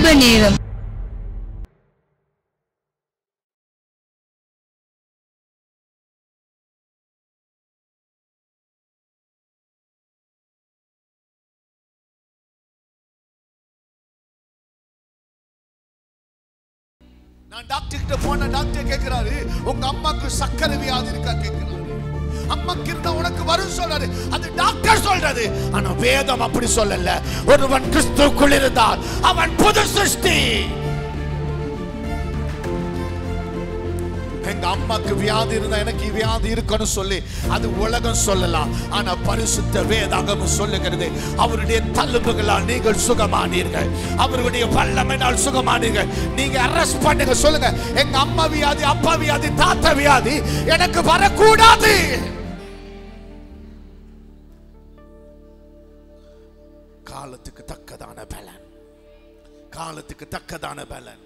ஜெப நேரம் நான் டாக்டர் கிட்ட போன டாக்டர் கேக்குறாரு உங்க அம்மாக்கு சக்கரை வியாதி இருக்கா கேக்குறாரு அம்மாக்கு இருந்தா உனக்கு வரும் சொல்றாரு அது டாக்டர் சொல்றது ஆனா வேதம் அப்படி சொல்லல ஒருவன் கிறிஸ்துக்குள் இருந்தால் அவன் புது சிருஷ்டி எங்க அம்மாக்கு வியாதி இருந்தா எனக்கு வியாதி இருக்குன்னு சொல்லி அது உலகம் சொல்லலாம் ஆனா பரிசுத்த வேதாகமம் சொல்லுகிறது அவருடைய தழும்புகளால் நீங்கள் சுகமானீர்கள் அவருடைய வல்லமையினால் சுகமானீர்கள் நீங்க அரெஸ்ட் பண்ணுங்க சொல்லுங்க எங்க அம்மா வியாதி அப்பா வியாதி தாத்தா வியாதி எனக்கு வரக்கூடாது காலத்துக்கு தக்கதான பலன் காலத்துக்கு தக்கதான பலன்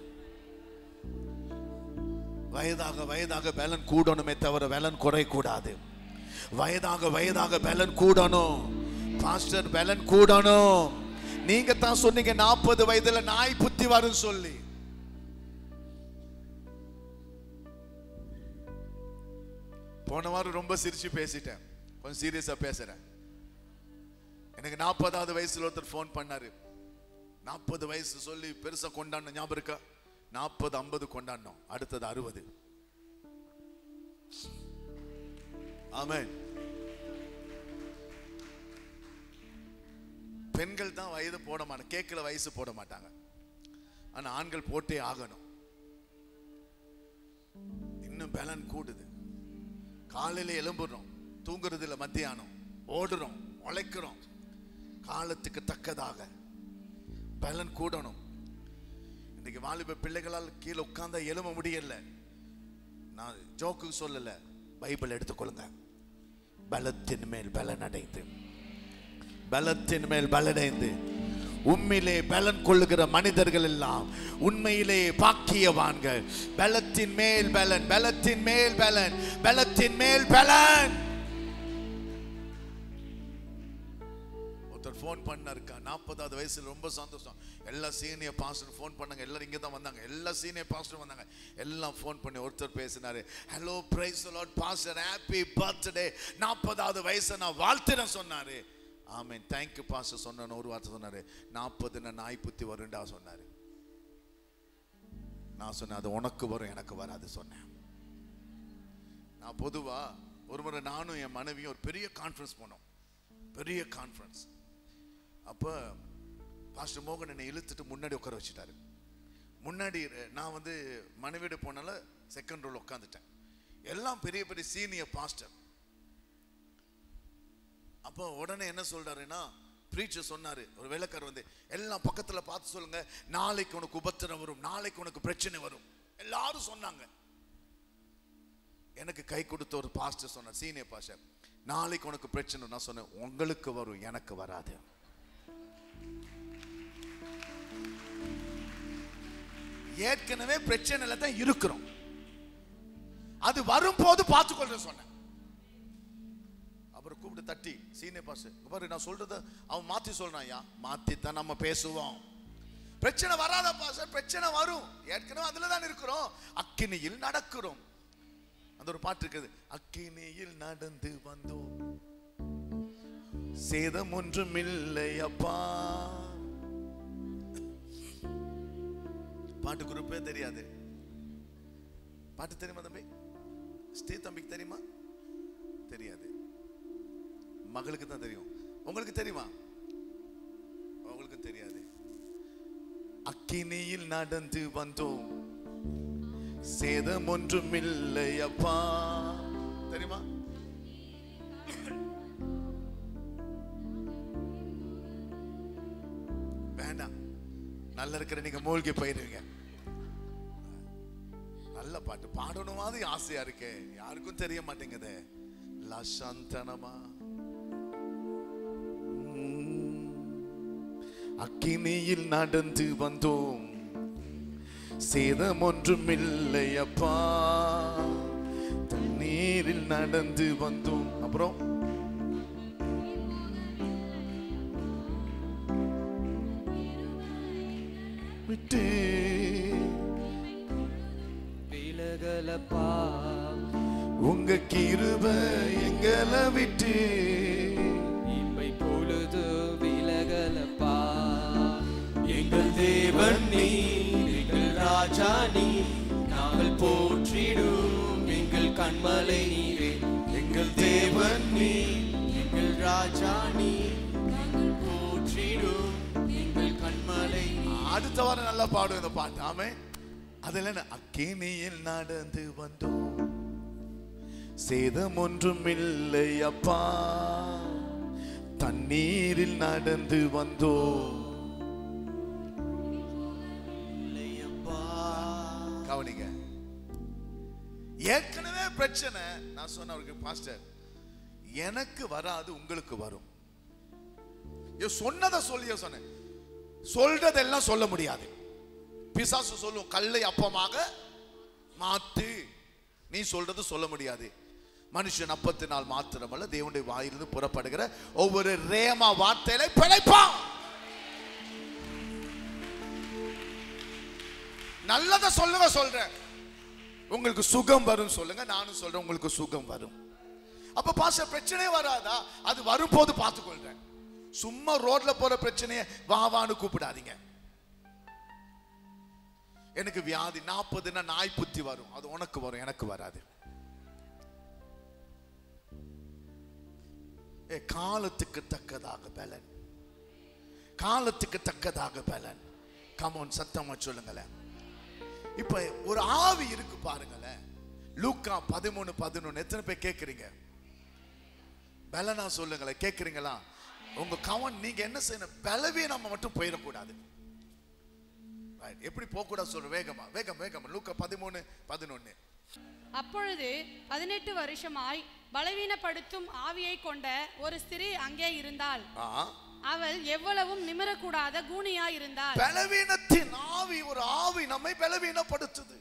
வயதாக வயதாக பலன் கூடணுமே தவிர பலன் குறைக்கூடாது வயதாக வயதாக பலன் கூடணும் பாஸ்டர் பலன் கூடணும் நீங்க தான் சொன்னீங்க நாற்பது வயதுல நாய் புத்தி வரும் சொல்லி போன வாரம் ரொம்ப சிரிச்சு பேசிட்டேன் கொஞ்சம் சீரியஸா பேசுறேன் எனக்கு நாற்பதாவது வயசுல ஒருத்தர் ஃபோன் பண்ணாரு நாற்பது வயசு சொல்லி பெருசா கொண்டாடின ஞாபகம் இருக்கா நாற்பது ஐம்பது கொண்டாடினோம் அடுத்தது அறுபது ஆமென் பெண்கள் தான் வயது போட மாட்டாங்க கேட்கல வயசு போட மாட்டாங்க ஆனா ஆண்கள் போட்டே ஆகணும் இன்னும் பலன் கூடுது காலையில எழும்புறோம் தூங்குறது இல்ல மத்தியானம் ஓடுறோம் உழைக்கிறோம் காலத்துக்கு தக்கதாக பலன் கூடணும் இன்னைக்கு வாலிப பிள்ளைகளால் கீழே உட்கார்ந்தா எழும்ப முடியல நான் ஜோக்கு சொல்லல பைபிள் எடுத்துக்கொள்ளுங்க பலத்தின் மேல் பலன் அடைந்து பலத்தின் மேல் பலனடைந்து உண்மையிலே பலன் கொள்ளுகிற மனிதர்கள் எல்லாம் உண்மையிலே பாக்கியவான்கள் பலத்தின் மேல் பலன் பலத்தின் மேல் பலன் பலத்தின் மேல் பலன் ஒருத்தர் ஃபோன் பண்ணாருக்கா நாற்பதாவது வயசுல ரொம்ப சந்தோஷம் எல்லா சீனியர் பாஸ்டர் ஃபோன் பண்ணாங்க எல்லாரும் இங்கே தான் வந்தாங்க எல்லா சீனியர் பாஸ்டர் வந்தாங்க எல்லாம் ஃபோன் பண்ணி ஒருத்தர் பேசினாரு hello praise lord pastor happy birthday நாற்பதாவது வயசை நான் வாழ்த்துறேன் சொன்னாரு ஆமென் தேங்க்யூ பாஸ்டர் சொன்ன ஒரு வார்த்தை சொன்னாரு நாற்பது நாய் புத்தி வருண்டா சொன்னாரு நான் சொன்னேன் அது உனக்கு வரும் எனக்கு வராது சொன்னேன் நான் பொதுவா ஒரு முறை நானும் என் மனைவியும் ஒரு பெரிய கான்ஃபரன்ஸ் போனோம் பெரிய கான்ஃபரன்ஸ் அப்போ பாஸ்டர் மோகன் என்னை இழுத்துட்டு முன்னாடி உட்கார வச்சுட்டாரு முன்னாடி நான் வந்து மனைவியோட போனால செகண்ட் ரோல் உட்காந்துட்டேன் எல்லாம் பெரிய பெரிய சீனியர் பாஸ்டர் அப்போ உடனே என்ன சொல்றாருன்னா ப்ரீச்சர் சொன்னாரு ஒரு வேலைக்காரர் வந்து எல்லாம் பக்கத்துல பார்த்து சொல்லுங்க நாளைக்கு உனக்கு உபத்திரம் வரும் நாளைக்கு உனக்கு பிரச்சனை வரும் எல்லாரும் சொன்னாங்க எனக்கு கை கொடுத்த ஒரு பாஸ்டர் சொன்னார் சீனியர் பாஸ்டர் நாளைக்கு உனக்கு பிரச்சனை நான் சொன்னேன் உங்களுக்கு வரும் எனக்கு வராது ஏற்கனவே பிரச்சனையில தான் இருக்கிறோம் அது வரும்போது பார்த்துக்கொள்றேன் சொன்னேன் அப்புறம் கூப்பிட்டு தட்டி சீனியர் பாஸ் பாரு நான் சொல்றத அவன் மாத்தி சொல்றான் ஐயா மாத்தி தான் நம்ம பேசுவோம் பிரச்சனை வராத பாஸ்டர் பிரச்சனை வரும் ஏற்கனவே அதுல தான் இருக்கிறோம் அக்கினியில் நடக்கிறோம் அந்த ஒரு பாட்டு இருக்குது அக்கினியில் நடந்து வந்தோம் சேதம் ஒன்றும் இல்லை அப்பா பாட்டு குரூப்பே தெரியாது பாட்டு தெரியுமா தம்பி ஸ்ரீ தம்பிக்கு தெரியுமா தெரியாது மகளுக்கு தான் தெரியும் உங்களுக்கு தெரியுமா உங்களுக்கு தெரியாது அக்கினியில் நடந்து வந்தோம் சேதம் ஒன்றும் இல்லை அப்பா தெரியுமா வேண்டாம் நல்லா இருக்கிற நீங்க மூழ்கி போயிருவீங்க நல்ல பாட்டு பாடணுமாவது ஆசையா இருக்கே யாருக்கும் தெரிய மாட்டேங்குதே லசந்தனமா அக்கினியில் நடந்து வந்தோம் சேதம் ஒன்றும் இல்லை அப்பா தண்ணீரில் நடந்து வந்தோம் அப்புறம் விட்டு விட்டு விலகலப்பா உங்க கிருப எங்களை விட்டு இம்மை பொழுது விலகலப்பா எங்கள் தேவன் நீ எங்கள் ராஜா நீ நாங்கள் போற்றிடும் எங்கள் கண்மலை நீரே எங்கள் தேவன் நீ எங்கள் ராஜா நீ நாங்கள் போற்றிடும் எங்கள் கண்மலை நீ அடுத்த வாரம் நல்லா பாடும் இந்த பாட்டு ஆமே அதுல என்ன? அக்கினியில் நடந்து வந்தோம் சேதம் ஒன்றும் இல்லை அப்பா தண்ணீரில் நடந்து வந்தோம் இல்லையப்பா கவனிங்க ஏற்கனவே பிரச்சனை நான் சொன்ன அவருக்கு பாஸ்டர் எனக்கு வராது உங்களுக்கு வரும் ஐயோ, சொன்னதை சொல்லிய சொன்னேன் சொல்றதெல்லாம் சொல்ல முடியாது பிசாசு சொல்லும் கல்லை அப்பமாக மாத்து நீ சொல்றது சொல்ல முடியாது மனுஷன் அப்பத்தினால் மாத்திரமல்ல தேவனுடைய வாயிலிருந்து புறப்படுகிற ஒவ்வொரு ரேமா வார்த்தையில பிழைப்பான் நல்லதை சொல்லுங்க சொல்றேன் உங்களுக்கு சுகம் வரும் சொல்லுங்க நானும் சொல்றேன் உங்களுக்கு சுகம் வரும் அப்ப பாச பிரச்சனையே வராதா அது வரும்போது பார்த்துக்கொள்றேன் சும்மா ரோட்ல போற பிரச்சனையை வா வான்னு கூப்பிடாதீங்க எனக்கு வியாதி நாற்பதுன்னா நாய் புத்தி வரும் அது உனக்கு வரும் எனக்கு வராது ஏ காலத்துக்கு தக்கதாக பலன் காலத்துக்கு தக்கதாக பலன் கமோன் சத்தமா சொல்லுங்களேன் இப்ப ஒரு ஆவி இருக்கு பாருங்களேன் லூக்கா பதிமூணு பதினொன்னு எத்தனை பேர் கேக்குறீங்க பலனா சொல்லுங்களேன் கேக்குறீங்களா உங்க கவன் நீங்க என்ன செய்யணும் பலவீனம் மட்டும் போயிடக்கூடாது Right. எப்படி போக கூடாது சொல்ற வேகமா வேகம் வேகம் லூக்கா பதிமூணு பதினொன்னு அப்பொழுது பதினெட்டு வருஷமாய் பலவீனப்படுத்தும் ஆவியை கொண்ட ஒரு ஸ்திரீ அங்கே இருந்தாள் ஆ அவள் எவ்வளவும் நிமிரக்கூடாத கூனியா இருந்தாள் பலவீனத்தின் ஆவி ஒரு ஆவி நம்மை பலவீனப்படுத்துது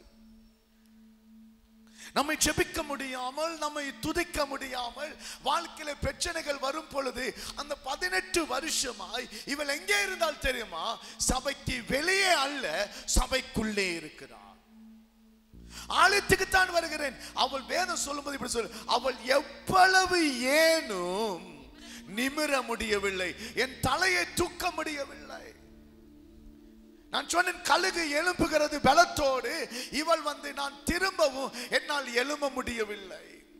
நம்மை செபிக்க முடியாமல் நம்மை துதிக்க முடியாமல் வாழ்க்கையில பிரச்சனைகள் வரும் பொழுது அந்த பதினெட்டு வருஷமாய் இவள் எங்கே இருந்தால் தெரியுமா சபைக்கு வெளியே அல்ல சபைக்குள்ளே இருக்கிறார் ஆலயத்துக்கு தான் வருகிறேன் அவள் வேதம் சொல்லும்போது இப்படி சொல்லு அவள் எவ்வளவு ஏனும் நிமிர முடியவில்லை என் தலையை தூக்க முடியவில்லை நான் சொன்னேன் கழுகு எழும்புகிறது பலத்தோடு இவள் வந்து நான் திரும்பவும் என்னால் எழும்ப முடியவில்லை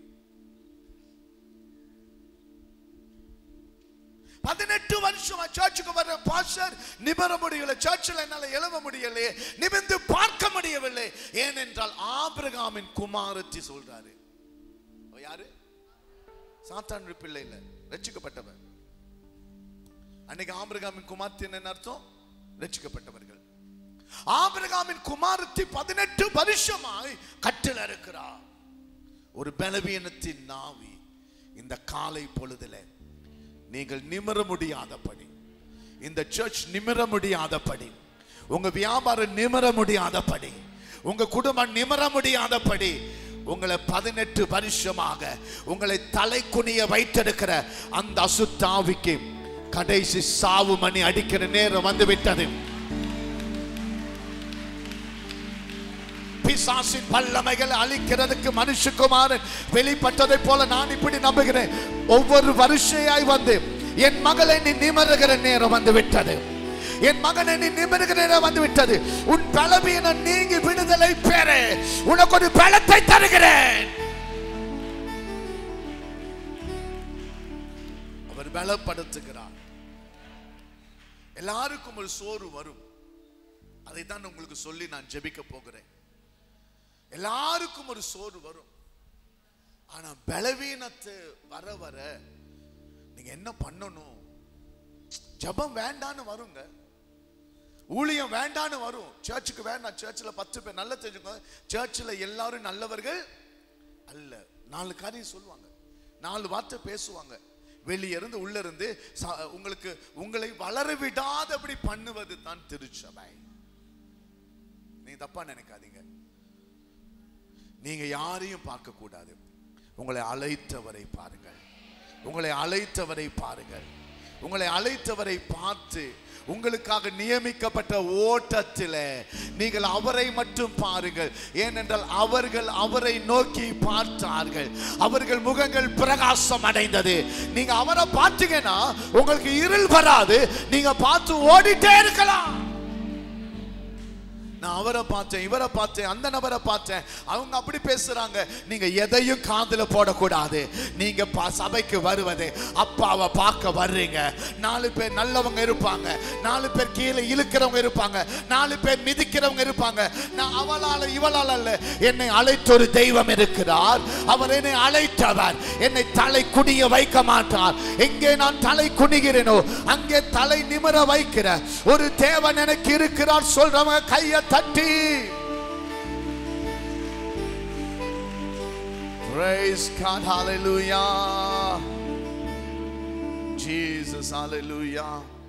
பதினெட்டு வருஷமா சர்ச்சுக்கு வர்ற பாஸ்டர் நிபர முடியல சர்ச்சில் என்னால எழுத முடியலையே நிமிர்ந்து பார்க்க முடியவில்லை ஏனென்றால் ஆபிரகாமின் குமாரத்தி சொல்றாரு அவ யாரு சாத்தான் பிள்ளை இல்ல ரட்சிக்கப்பட்டவர் அன்னைக்கு ஆபிரகாமின் குமார்த்தி என்ன அர்த்தம் ரட்சிக்கப்பட்டவர்கள் ஆபிரகாமின் குமாரத்தி பதினெட்டு வருஷமாய் கட்டில் இருக்கிறார் ஒரு பலவீனத்தின் நாவி இந்த காலை பொழுதுல நீங்கள் நிமிர முடியாதபடி இந்த சர்ச் நிமிர முடியாதபடி உங்க வியாபாரம் நிமிர முடியாதபடி உங்க குடும்பம் நிமிர முடியாதபடி உங்களை பதினெட்டு வருஷமாக உங்களை தலை குனிய வைத்திருக்கிற அந்த அசுத்தாவிக்கு கடைசி சாவு மணி அடிக்கிற நேரம் வந்து விட்டது பிசாசின் வல்லமைகளை அழிக்கிறதுக்கு மனுஷகுமாரன் வெளிப்பட்டதை போல நான் இப்படி நம்புகிறேன் ஒவ்வொரு வருஷையாய் வந்து என் மகளை நீ நிமருகிற நேரம் வந்து விட்டது என் மகனை நீ நிமிருகிற நேரம் வந்து விட்டது உன் பலவீனம் நீங்கி விடுதலை பெற உனக்கு ஒரு பலத்தை தருகிறேன் அவர் பலப்படுத்துகிறார் எல்லாருக்கும் ஒரு சோறு வரும் அதை தான் உங்களுக்கு சொல்லி நான் ஜெபிக்க போகிறேன் எல்லாருக்கும் ஒரு சோறு வரும் ஆனா பலவீனத்து வர வர நீங்க என்ன பண்ணணும் ஜெபம் வேண்டான்னு வருங்க ஊழியம் வேண்டான்னு வரும் சர்ச்சுக்கு வேண்டாம் சர்ச்சில் பத்து பேர் நல்லா தெரிஞ்சுக்கோங்க சர்ச்சில் எல்லாரும் நல்லவர்கள் அல்ல நாலு காரியம் சொல்லுவாங்க நாலு வார்த்தை பேசுவாங்க வெளிய இருந்து உள்ள இருந்து ச- உங்களுக்கு உங்களை வளர விடாதபடி பண்ணுவது தான் திருச்சபை நீங்க தப்பா நினைக்காதீங்க நீங்க யாரையும் பார்க்க கூடாது உங்களை அழைத்தவரை பாருங்கள் உங்களை அழைத்தவரை பாருங்கள் உங்களை அழைத்தவரை பார்த்து உங்களுக்காக நியமிக்கப்பட்ட ஓட்டத்திலே நீங்கள் அவரை மட்டும் பாருங்கள் ஏனென்றால் அவர்கள் அவரை நோக்கி பார்த்தார்கள் அவர்கள் முகங்கள் பிரகாசம் அடைந்தது நீங்க அவரை பார்த்தீங்கன்னா உங்களுக்கு இருள் வராது நீங்க பார்த்து ஓடிட்டே இருக்கலாம் நான் அவரை பார்த்தேன் இவரை பார்த்தேன் அந்த நபரை பார்த்தேன் அவங்க அப்படி பேசுறாங்க நீங்க எதையும் காதுல போடக்கூடாது நீங்க பா- சபைக்கு வருவது அப்பாவை பார்க்க வர்றீங்க நாலு பேர் நல்லவங்க இருப்பாங்க நாலு பேர் கீழே இழுக்கிறவங்க இருப்பாங்க நாலு பேர் மிதிக்கிறவங்க இருப்பாங்க நான் அவளால இவளால் அல்ல என்னை அழைத்த ஒரு தெய்வம் இருக்கிறார் அவர் என்னை அழைத்தவர் என்னை தலை குனிய வைக்க மாட்டார் எங்கே நான் தலை குனிகிறேனோ அங்கே தலை நிமிர வைக்கிற ஒரு தேவன் எனக்கு இருக்கிறார் சொல்றவங்க கையை தட்டி Praise God, hallelujah. Jesus, hallelujah.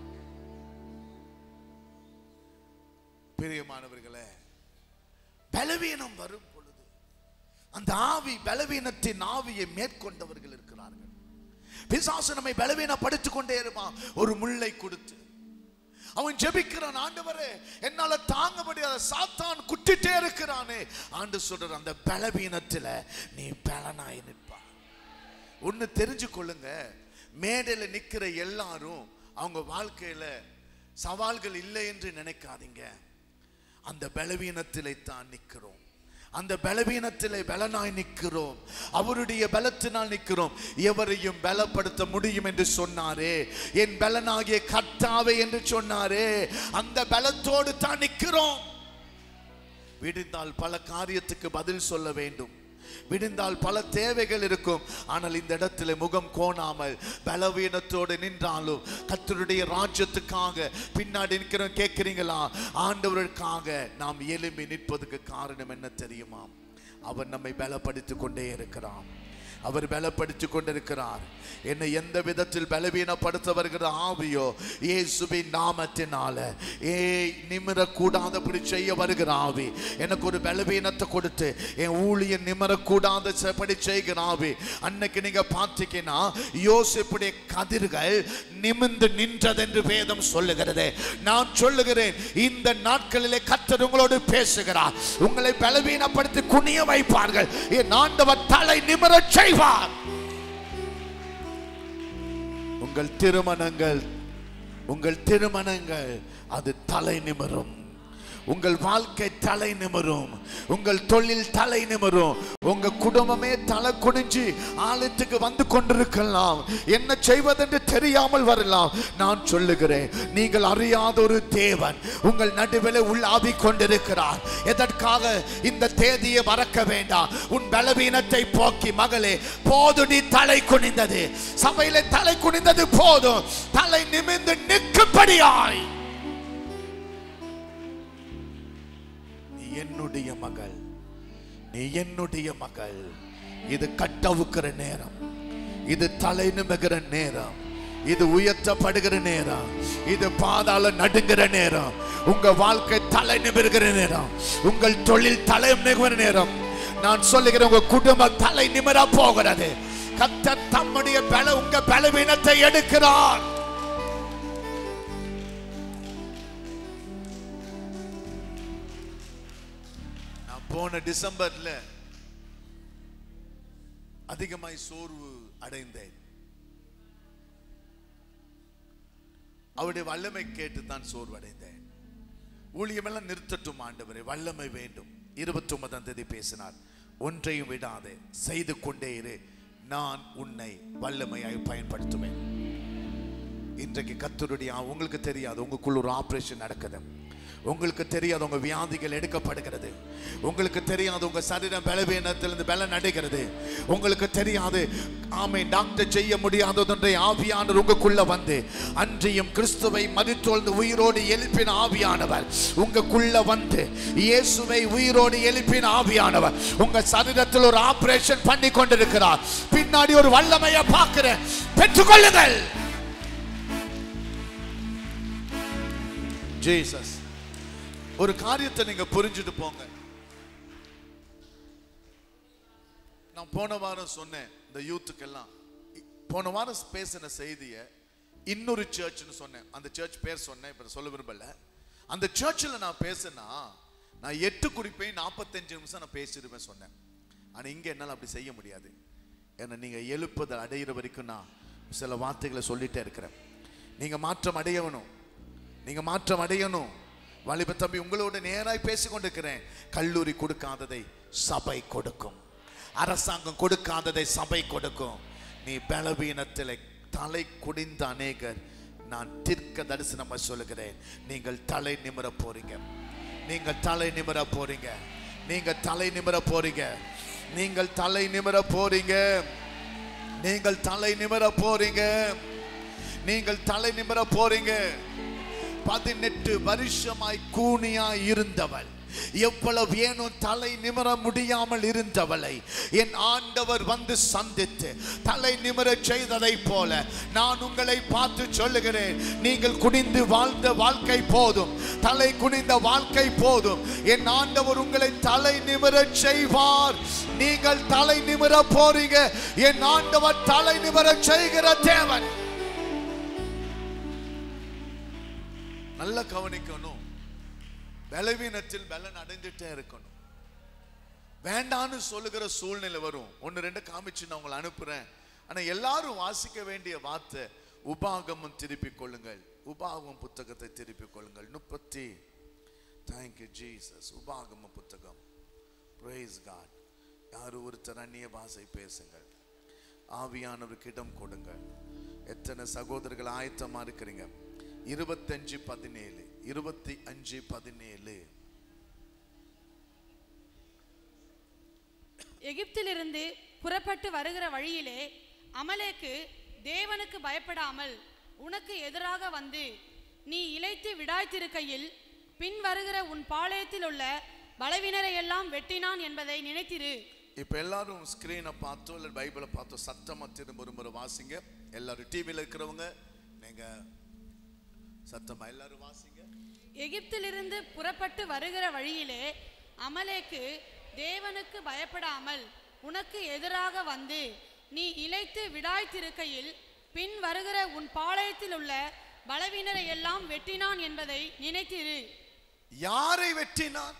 பிரியமானவர்களே பலவீனம் வரும் பொழுது அந்த ஆவி பலவீனத்தின் ஆவியை மேற்கொண்டவர்கள் இருக்கிறார்கள் பிசாசு நம்மை பலவீனப்படுத்திக் கொண்டே இருப்பான் ஒரு முள்ளை கொடுத்து அவன் ஜெபிக்கிறான் ஆண்டவரே என்னால தாங்க முடியாத சாத்தான் குட்டிட்டே இருக்கிறானே ஆண்டு சொல்ற அந்த பலவீனத்துல நீ பலனாய் நிற்பா ஒன்னு தெரிஞ்சு கொள்ளுங்க மேடையில நிக்கிற எல்லாரும் அவங்க வாழ்க்கையில சவால்கள் இல்லை என்று நினைக்காதீங்க அந்த பலவீனத்திலே தான் நிற்கிறோம் அந்த பலவீனத்திலே பலனாய் நிற்கிறோம் அவருடைய பலத்தினால் நிற்கிறோம் எவரையும் பலப்படுத்த முடியும் என்று சொன்னாரே என் பலனாகிய கர்த்தாவே என்று சொன்னாரே அந்த பலத்தோடு தான் நிற்கிறோம் விடுந்தால் பல காரியத்துக்கு பதில் சொல்ல வேண்டும் விடுந்தால் பல தேவைகள் இருக்கும் ஆனால் இந்த இடத்துல முகம் கோணாமல் பலவீனத்தோடு நின்றாலும் கர்த்தருடைய ராஜ்யத்துக்காக பின்னாடி நிற்கிறோம் கேட்கிறீங்களா ஆண்டவருக்காக நாம் எலும்பி நிற்பதுக்கு காரணம் என்ன தெரியுமா அவர் நம்மை பலப்படுத்திக் கொண்டே இருக்கிறார் அவர் பலப்படுத்திக் கொண்டிருக்கிறார் என்னை எந்த விதத்தில் பலவீனப்படுத்த வருகிற ஆவியோ இயேசுவின் நாமத்தினால ஏ நிமிரக்கூடாதபடி செய்ய வருகிற ஆவி எனக்கு ஒரு பலவீனத்தை கொடுத்து என் ஊழியன் நிமிரக்கூடாதபடி செய்கிற ஆவி அன்னைக்கு நீங்க பார்த்தீங்கன்னா யோசிப்புடைய கதிர்கள் நிமிர்ந்து நின்றதென்று வேதம் சொல்லுகிறது நான் சொல்லுகிறேன் இந்த நாட்களிலே கர்த்தர் உங்களோடு பேசுகிறார் உங்களை பலவீனப்படுத்தி குனிய வைப்பார்கள் என் ஆண்டவர் தலை நிமிரச் செய்வார் உங்கள் திருமணங்கள் உங்கள் திருமணங்கள் அது தலை நிமிரும் உங்கள் வாழ்க்கை தலை நிமிரும் உங்கள் தொழில் தலை நிமிரும் உங்க குடும்பமே தலை குனிஞ்சு ஆலயத்துக்கு வந்து கொண்டிருக்கலாம் என்ன செய்வதென்று தெரியாமல் வரலாம் நான் சொல்லுகிறேன் நீங்கள் அறியாத ஒரு தேவன் உங்கள் நடுவில் உள்ளாவிக் கொண்டிருக்கிறார் எதற்காக இந்த தேதியை மறக்க வேண்டாம் உன் பலவீனத்தை போக்கி மகளே போது நீ தலை குனிந்தது சபையில தலை குனிந்தது போதும் தலை நிமிர்ந்து நிற்கும்படியாய் நீ என்னுடைய மகள் நீ என்னுடைய மகள் இது கட்டவுக்கிற நேரம் இது தலை நிமிகிற நேரம் இது உயர்த்தப்படுகிற நேரம் இது பாதாள நடுங்கிற நேரம் உங்க வாழ்க்கை தலை நிமிர்கிற நேரம் உங்கள் தொழில் தலை நிமிர்கிற நேரம் நான் சொல்லுகிறேன் உங்க குடும்பம் தலை நிமிர போகிறது கத்தர் தம்முடைய பல உங்க பலவீனத்தை எடுக்கிறார் நான் போன டிசம்பர்ல அதிகமாய் சோர்வு அடைந்தேன் அவருடைய வல்லமை கேட்டு தான் சோர்வு அடைந்தேன் ஊழியமெல்லாம் நிறுத்தட்டும் ஆண்டவரே வல்லமை வேண்டும் இருபத்தி ஒன்பதாம் தேதி பேசினார் ஒன்றையும் விடாதே செய்து கொண்டே இரு நான் உன்னை வல்லமையாய் பயன்படுத்துவேன் இன்றைக்கு கத்தருடைய உங்களுக்கு தெரியாது உங்களுக்குள்ள ஒரு ஆபரேஷன் நடக்குது உங்களுக்கு தெரியாது உங்க வியாதிகள் எடுக்கப்படுகிறது உங்களுக்கு தெரியாது உங்க சரீரம் பலவீனத்திலிருந்து பலன் அடைகிறது உங்களுக்கு தெரியாது ஆமை டாக்டர் செய்ய முடியாததொன்றை ஆவியானவர் உங்களுக்குள்ள வந்து அன்றையும் கிறிஸ்துவை மதித்தோழ்ந்து உயிரோடு எழுப்பின ஆவியானவர் உங்களுக்குள்ள வந்து இயேசுவை உயிரோடு எழுப்பின ஆவியானவர் உங்க சரீரத்தில் ஒரு ஆபரேஷன் பண்ணி கொண்டிருக்கிறார் பின்னாடி ஒரு வல்லமையை பார்க்கிறேன் பெற்றுக்கொள்ளுங்கள் ஜீசஸ் ஒரு காரியத்தை நீங்க புரிஞ்சுட்டு போங்க நான் போன வாரம் சொன்னேன் இந்த யூத்துக்கெல்லாம் போன வாரம் பேசின செய்தியை இன்னொரு சர்ச்னு சொன்னேன் அந்த சர்ச் பேர் சொன்னேன் இப்ப சொல்ல விரும்பல அந்த சர்ச்சில் நான் பேசுனா நான் எட்டு குறிப்பை நாற்பத்தஞ்சு நிமிஷம் நான் பேசிடுவேன் சொன்னேன் ஆனா இங்க என்னால அப்படி செய்ய முடியாது ஏன்னா நீங்க எழுப்புதல் அடையிற வரைக்கும் நான் சில வார்த்தைகளை சொல்லிட்டே இருக்கிறேன் நீங்க மாற்றம் அடையணும் நீங்க மாற்றம் அடையணும் வாலிப தம்பி உங்களோட நேராய் பேசிக் கொண்டிருக்கிறேன் கல்லூரி கொடுக்காததை சபை கொடுக்கும் அரசாங்கம் கொடுக்காததை சபை கொடுக்கும் நீ பலவீனத்தில் தலை குடிந்த அநேகர் நான் தீர்க்க தரிசனமா சொல்லுகிறேன் நீங்கள் தலை நிமிர போறீங்க நீங்கள் தலை நிமிர போறீங்க நீங்கள் தலை நிமிர போறீங்க நீங்கள் தலை நிமிர போறீங்க நீங்கள் தலை நிமிர போறீங்க நீங்கள் தலை நிமிர போறீங்க பதினெட்டு வருஷமாய் கூனியாய் இருந்தவள் எவ்வளவு வேணும் தலை நிமிர முடியாமல் இருந்தவளை என் ஆண்டவர் வந்து சந்தித்து தலை நிமிர செய்ததை போல நான் உங்களை பார்த்து சொல்லுகிறேன் நீங்கள் குனிந்து வாழ்ந்த வாழ்க்கை போதும் தலை குனிந்த வாழ்க்கை போதும் என் ஆண்டவர் உங்களை தலை நிமிர செய்வார் நீங்கள் தலை நிமிர போறீங்க என் ஆண்டவர் தலை நிமிர செய்கிற தேவன் நல்ல கவனிக்கணும் பலவீனத்தில் பலன் அடைஞ்சிட்டே இருக்கணும் வேண்டான்னு சொல்லுகிற சூழ்நிலை வரும் ஒன்னு ரெண்டு காமிச்சு நான் உங்களை அனுப்புறேன் ஆனா எல்லாரும் வாசிக்க வேண்டிய வார்த்தை உபாகமும் திருப்பிக் கொள்ளுங்கள் உபாகமம் புத்தகத்தை திருப்பிக் கொள்ளுங்கள் முப்பத்தி தேங்க்யூ ஜீசஸ் உபாகம புத்தகம் praise God யாரு ஒருத்தர் அந்நிய பாஷை பேசுங்கள் ஆவியானவருக்கு இடம் கொடுங்கள் எத்தனை சகோதரர்கள் ஆயத்தமா இருக்கிறீங்க இருபத்தஞ்சு பதினேழு இருபத்தி அஞ்சு பதினேழு எகிப்திலிருந்து புறப்பட்டு வருகிற வழியிலே அமலேக்கு தேவனுக்கு பயப்படாமல் உனக்கு எதிராக வந்து நீ இளைத்து விடாய்த்திருக்கையில் பின் வருகிற உன் பாளையத்தில் உள்ள பலவினரை எல்லாம் வெட்டினான் என்பதை நினைத்திரு இப்ப எல்லாரும் ஸ்கிரீனை பார்த்தோ இல்ல பைபிளை பார்த்தோ சத்தமா திரும்ப ஒரு முறை வாசிங்க எல்லாரும் டிவியில் இருக்கிறவங்க நீங்க சத்தமா எல்லாரும் வாசிங்க எகிப்திலிருந்து புறப்பட்டு வருகிற வழியிலே அமலேக்கு தேவனுக்கு பயப்படாமல் உனக்கு எதிராக வந்து நீ இளைத்து விடாய்த்திருக்கையில் பின் வருகிற உன் பாளையத்தில் உள்ள பலவீனரை எல்லாம் வெட்டினான் என்பதை நினைத்திரு யாரை வெட்டினான்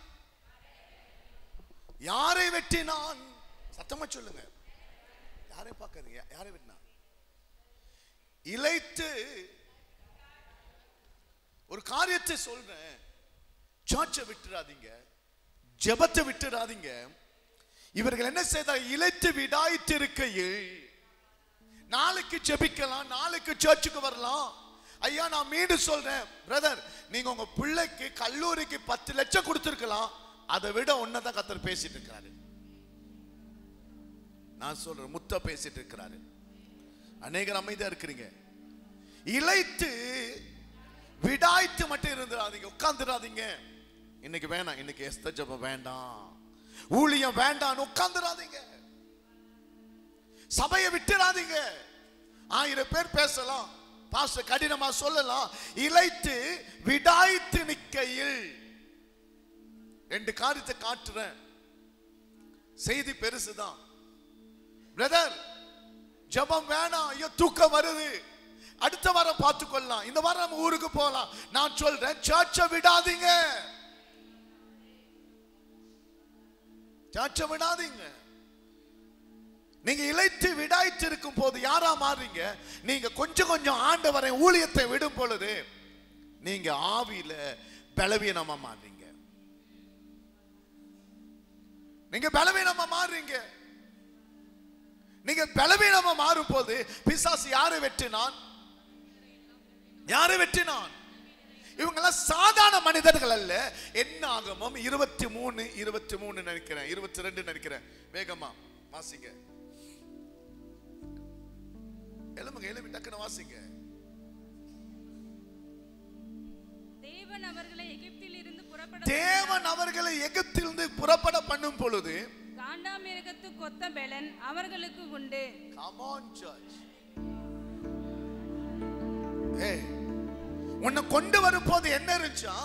யாரை வெட்டினான் சத்தமா சொல்லுங்க யாரை பார்க்காதீங்க யாரை வெட்டினான் இளைத்து ஒரு காரியத்தை சொல்றேன் சர்ச்சை விட்டுறாதீங்க ஜெபத்தை விட்டுறாதீங்க இவர்கள் என்ன செய்தார் இளைத்து விடாய்த்து இருக்கையில் நாளைக்கு ஜெபிக்கலாம் நாளைக்கு சர்ச்சுக்கு வரலாம் ஐயா நான் மீண்டும் சொல்றேன் பிரதர் நீங்க உங்க பிள்ளைக்கு கல்லூரிக்கு பத்து லட்சம் கொடுத்துருக்கலாம் அதை விட ஒன்னதான் கத்தர் பேசிட்டு இருக்கிறாரு நான் சொல்றேன் முத்த பேசிட்டு இருக்கிறாரு அநேகர் அமைதியா இருக்கிறீங்க இளைத்து விடாய்த்து மட்டும் இருந்துடாதீங்க உட்கார்ந்துடாதீங்க இன்னைக்கு வேணாம் இன்னைக்கு எஸ்த ஜபம் வேண்டாம் ஊழியம் வேண்டாம் உட்கார்ந்துடாதீங்க சபையை விட்டுறாதீங்க ஆயிரம் பேர் பேசலாம் பாச கடினமா சொல்லலாம் இளைத்து விடாய்த்து நிக்கையில் ரெண்டு காரியத்தை காட்டுறேன் செய்தி பெருசுதான் பிரதர் ஜெபம் வேணாம் ஐயோ தூக்கம் வருது அடுத்த வாரம் பார்த்துக்கொள்ளலாம் இந்த வாரம் நம்ம ஊருக்கு போகலாம் நான் சொல்றேன் சர்ச்சை விடாதீங்க சர்ச்சை விடாதீங்க நீங்க இளைத்து விடாய்த்து இருக்கும் போது யாரா மாறுறீங்க நீங்க கொஞ்சம் கொஞ்சம் ஆண்டவரை ஊழியத்தை விடும் பொழுது நீங்க ஆவியில பலவீனமா மாறுறீங்க நீங்க பலவீனமா மாறுறீங்க நீங்க பலவீனமா மாறும் போது பிசாசு யாரை வெற்றினான் யாரை வெற்றினான் இவங்கெல்லாம் சாதாரண மனிதர்கள் அல்ல என்ன ஆகமும் இருபத்தி மூணு இருபத்தி மூணு நினைக்கிறேன் இருபத்தி ரெண்டு நினைக்கிறேன் வேகமா வாசிங்க எழுமுங்க எழுமி டக்குன்னு வாசிங்க தேவன் அவர்களை எகிப்தில் இருந்து புறப்பட தேவன் அவர்களை எகிப்திலிருந்து புறப்பட பண்ணும் பொழுது காண்டாமிருகத்து கொத்த பெலன் அவர்களுக்கு உண்டு Come on, church. ஏய், உன்னை கொண்டு வரும் போது என்ன இருந்துச்சா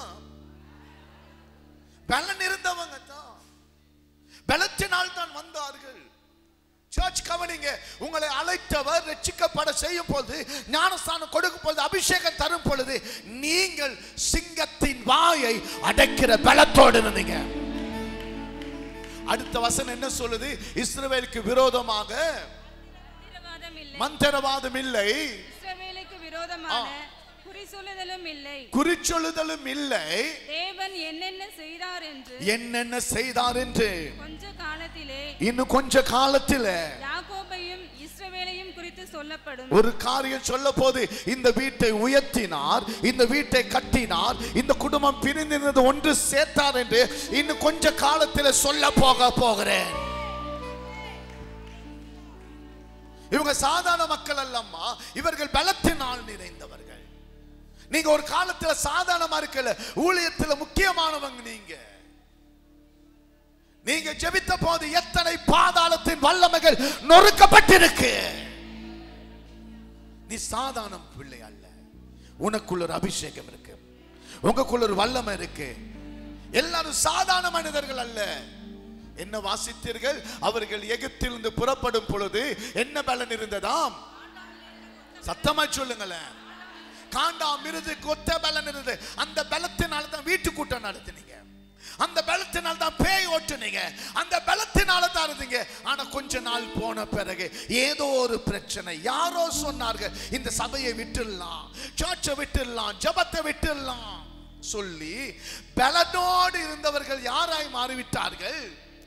பலன் இருந்தவங்க தான் பலத்தினால் தான் வந்தார்கள் சர்ச் கவனிங்க உங்களை அழைத்தவர் ரட்சிக்கப்பட செய்யும் பொழுது ஞானஸ்தானம் கொடுக்கும் பொழுது அபிஷேகம் தரும் பொழுது நீங்கள் சிங்கத்தின் வாயை அடைக்கிற பலத்தோடு இருந்தீங்க அடுத்த வசனம் என்ன சொல்லுது இஸ்ரவேலுக்கு விரோதமாக மந்திரவாதம் இல்லை மந்திரவாதம் இல்லை இஸ்ரவேலுக்கு விரோதமான குறி சொல்லுதலும் இல்லை குறிச்சொல்லுதலும் இல்லை தேவன் என்னென்ன செய்தார் என்று என்னென்ன செய்தார் என்று கொஞ்ச காலத்திலே இன்னும் கொஞ்ச காலத்தில் யாக்கோபையும் இஸ்ரவேலையும் குறித்து சொல்லப்படும் ஒரு காரியம் சொல்ல போது இந்த வீட்டை உயர்த்தினார் இந்த வீட்டை கட்டினார் இந்த குடும்பம் பிரிந்திருந்தது ஒன்று சேர்த்தார் என்று இன்னும் கொஞ்ச காலத்தில் சொல்ல போக போகிறேன் இவங்க சாதாரண மக்கள் அல்லம்மா இவர்கள் பலத்தினால் நிறைந்தவர்கள் நீங்க ஒரு காலத்துல சாதாரணமா இருக்கல ஊழியத்துல முக்கியமானவங்க நீங்க நீங்க ஜெபித்த போது எத்தனை பாதாளத்தின் வல்லமைகள் நொறுக்கப்பட்டிருக்கு நீ சாதாரண பிள்ளை அல்ல உனக்குள்ள ஒரு அபிஷேகம் இருக்கு உங்களுக்குள்ள ஒரு வல்லமை இருக்கு எல்லாரும் சாதாரண மனிதர்கள் அல்ல என்ன வாசித்தீர்கள் அவர்கள் எகிப்திலிருந்து புறப்படும் பொழுது என்ன பலன் இருந்ததாம் சத்தமா சொல்லுங்களேன் காண்டாம் இருந்து கொத்த பலன் இருந்தது அந்த பலத்தினால தான் வீட்டு கூட்டம் நடத்தினீங்க அந்த பலத்தினால தான் பேய் ஓட்டுனீங்க அந்த பலத்தினால தான் இருந்தீங்க ஆனா கொஞ்ச நாள் போன பிறகு ஏதோ ஒரு பிரச்சனை யாரோ சொன்னார்கள் இந்த சபையை விட்டுடலாம் சர்ச்சை விட்டுடலாம் ஜபத்தை விட்டுடலாம் சொல்லி பலனோடு இருந்தவர்கள் யாராய் மாறிவிட்டார்கள்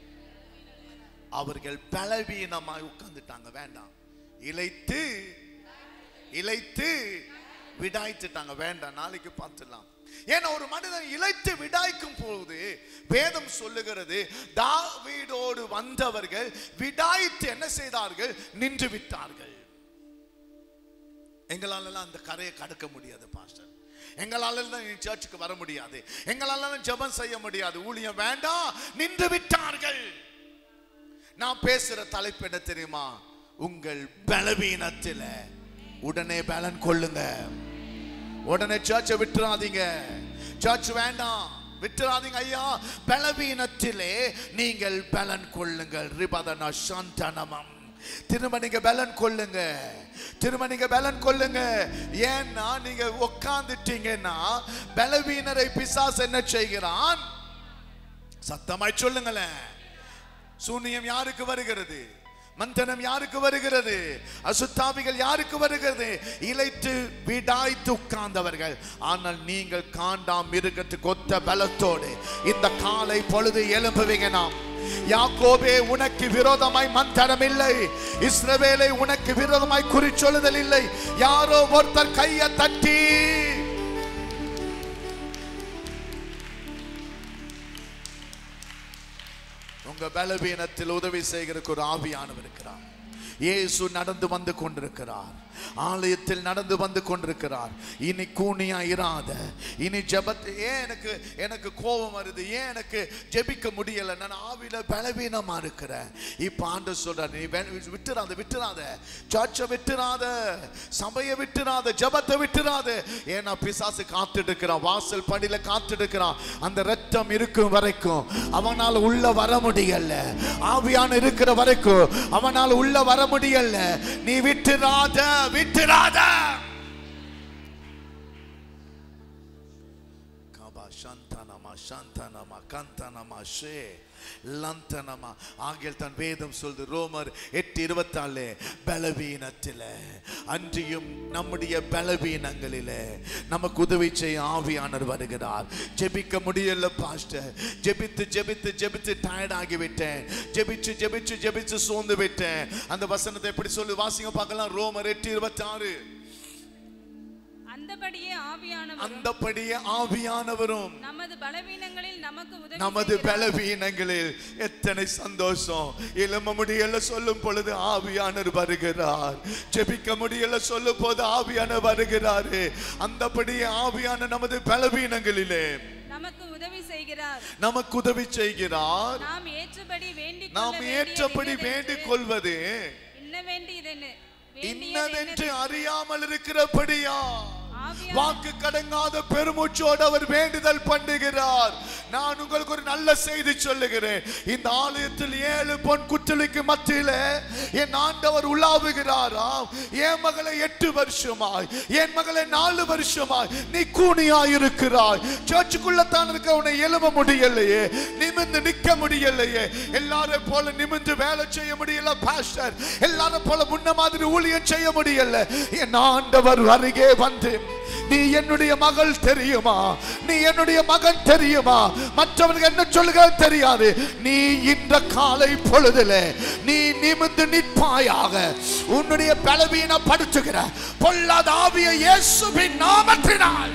அவர்கள் பலவீனமாய் உட்கார்ந்துட்டாங்க வேண்டாம் இளைத்து இளைத்து விடாய்த்துட்டாங்க வேண்டாம் நாளைக்கு பார்த்துடலாம் ஏன்னா ஒரு மனிதன் இளைத்து விடாய்க்கும் போது வேதம் சொல்லுகிறது தாவீதோடு வந்தவர்கள் விடாய்த்து என்ன செய்தார்கள் நின்று விட்டார்கள் எங்களாலலாம் அந்த கரையை கடக்க முடியாது பாஸ்டர் எங்களால தான் நீ சர்ச்சுக்கு வர முடியாது எங்களால ஜெபம் செய்ய முடியாது ஊழியம் வேண்டாம் நின்று விட்டார்கள் நான் பேசுற தலைப்பு என்ன தெரியுமா உங்கள் பலவீனத்தில் உடனே பலன் கொள்ளுங்க உடனே சர்ச்சை விட்டுறாதீங்க சர்ச் வேண்டாம் விட்டுறாதீங்க ஐயா பலவீனத்திலே நீங்கள் பலன் கொள்ளுங்கள் ரிபதனா சாந்தனமம் திரும்ப நீங்க பலன் கொள்ளுங்க திரும்ப நீங்க பலன் கொள்ளுங்க ஏன்னா நீங்க உட்கார்ந்துட்டீங்கன்னா பலவீனரை பிசாசு என்ன செய்கிறான் சத்தமாய் சொல்லுங்களேன் சூனியம் யாருக்கு வருகிறது மந்தனம் யாருக்கு வருகிறது அசுத்தாவிகள் யாருக்கு வருகிறது இலைத்து விடாய்த்து உட்கார்ந்தவர்கள் ஆனால் நீங்கள் காண்டாம் மிருகத்துக்கு ஒத்த பலத்தோடு இந்த காலை பொழுது எழும்புவீங்க நாம் யாக்கோபே உனக்கு விரோதமாய் மந்தனம் இல்லை இஸ்ரவேலை உனக்கு விரோதமாய் குறிச்சொல்லுதல் இல்லை யாரோ ஒருத்தர் கையை தட்டி உங்க பலவீனத்தில் உதவி செய்கிறதுக்கு ஒரு ஆவியானவர் இருக்கிறார் இயேசு நடந்து வந்து கொண்டிருக்கிறார் ஆலயத்தில் நடந்து வந்து கொண்டிருக்கிறார் இனி கூனியா இராத இனி ஜெபத்தை ஏன் எனக்கு எனக்கு கோபம் வருது ஏன் எனக்கு ஜெபிக்க முடியல நான் ஆவியில பலவீனமா இருக்கிறேன் இப்ப ஆண்டு சொல்றார் நீ வே- விட்டுறாத விட்டுறாத சர்ச்சை விட்டுறாத சபையை விட்டுறாத ஜெபத்தை விட்டுறாத ஏன்னா பிசாசு காத்துட்டு இருக்கிறான் வாசல் படியில காத்துட்டு இருக்கிறான் அந்த ரத்தம் இருக்கும் வரைக்கும் அவனால உள்ள வர முடியல ஆவியான இருக்கிற வரைக்கும் அவனால உள்ள வர முடியல நீ விட்டுறாத விட்டுறாத கபா சந்தனமா சந்தனமா கந்தனமா ஷே லந்தனமா ஆகிய தன் வேதம் சொல்து ரோமர் எட்டு இருபத்தாலு பலவீனத்தில் அன்றியும் நம்முடைய பலவீனங்களிலே நமக்கு உதவி செய்ய ஆவியானவர் வருகிறார் ஜெபிக்க முடியல பாஸ்டர் ஜெபித்து ஜெபித்து ஜெபித்து டயர்ட் ஆகி விட்டேன் ஜெபிச்சு ஜெபிச்சு ஜெபிச்சு சோர்ந்து விட்டேன் அந்த வசனத்தை எப்படி சொல்லி வாசிங்க பார்க்கலாம் ரோமர் எட்டு இருபத்தி ஆறு அந்தபடியே ஆவியானவர் அந்தபடியே ஆவியானவரும் நமது பலவீனங்களில் நமக்கு உதவி நமது செய்கிறார். பலவீனங்களில் எத்தனை சந்தோஷம் இளம முடியல சொல்லும் பொழுது ஆவியானவர் வருகிறார் ஜெபிக்க முடியல சொல்லும் போது ஆவியானவர் வருகிறாரு அந்தபடியே ஆவியான நமது பலவீனங்களிலே நமக்கு உதவி செய்கிறார் நமக்கு உதவி செய்கிறார் நாம் ஏற்றபடி வேண்டிக் நாம் கொள்ள ஏற்றபடி வேண்டியது வேண்டிக் என்னவென்று கொள்வது இன்ன வேண்டியதென்று இன்னதென்று அறியாமல் இருக்கிறபடியா ஆவியா- வாக்கு கடங்காத பெருமூச்சோடு அவர் வேண்டுதல் பண்ணுகிறார் நான் உங்களுக்கு ஒரு நல்ல செய்தி சொல்லுகிறேன் இந்த ஆலயத்தில் ஏழு பொன் குற்றலுக்கு மத்தியில என் ஆண்டவர் உலாவுகிறாராம் என் மகளை எட்டு வருஷமாய் என் மகளை நாலு வருஷமாய் நீ கூனியாய் இருக்கிறாய் சர்ச்சுக்குள்ள தான் இருக்க உன்னை எழும முடியலையே நிமிர்ந்து நிக்க முடியலையே எல்லாரும் போல நிமிர்ந்து வேலை செய்ய முடியல பாஸ்டர் எல்லாரும் போல முன்ன மாதிரி ஊழியம் செய்ய முடியல என் ஆண்டவர் அருகே வந்து நீ என்னுடைய மகள் தெரியுமா நீ என்னுடைய மகன் தெரியுமா மற்றவர்கள் என்ன சொல்லுக தெரியாது நீ இந்த காலை பொழுதுல நீ நிமிர்ந்து நிற்பாயாக உன்னுடைய பலவீனப்படுத்துகிற பொல்லாத ஆவிய இயேசுவின் நாமத்தினால்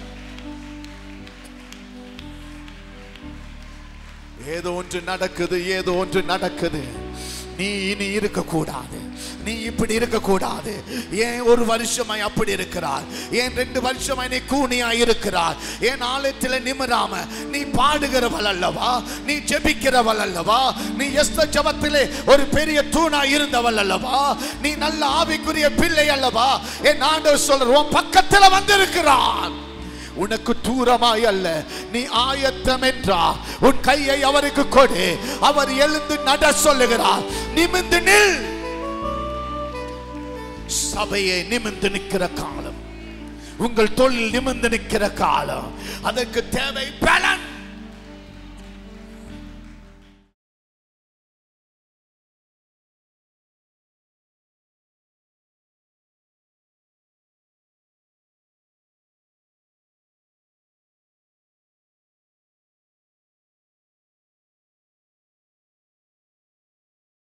ஏதோ ஒன்று நடக்குது ஏதோ ஒன்று நடக்குது நீ இனி இருக்கக்கூடாது நீ இப்படி இருக்கக்கூடாது ஏன் ஒரு வருஷமாய் அப்படி இருக்கிறார் ஏன் ரெண்டு வருஷமாய் நீ கூனியாய் இருக்கிறார் ஏன் ஆலயத்தில் நிமிராம நீ பாடுகிறவள் அல்லவா நீ ஜெபிக்கிறவள் அல்லவா நீ எஸ்த ஜபத்திலே ஒரு பெரிய தூணாய் இருந்தவள் அல்லவா நீ நல்ல ஆவிக்குரிய பிள்ளை அல்லவா என் ஆண்டவர் சொல்ற உன் பக்கத்துல வந்திருக்கிறான் உனக்கு தூரமாய் அல்ல நீ ஆயத்தம் என்றா உன் கையை அவருக்கு கொடு அவர் எழுந்து நட சொல்லுகிறார் நிமிந்து நில் சபையை நிமிந்து நிற்கிற காலம் உங்கள் தொழில் நிமிர்ந்து நிற்கிற காலம் அதற்கு தேவை பலன்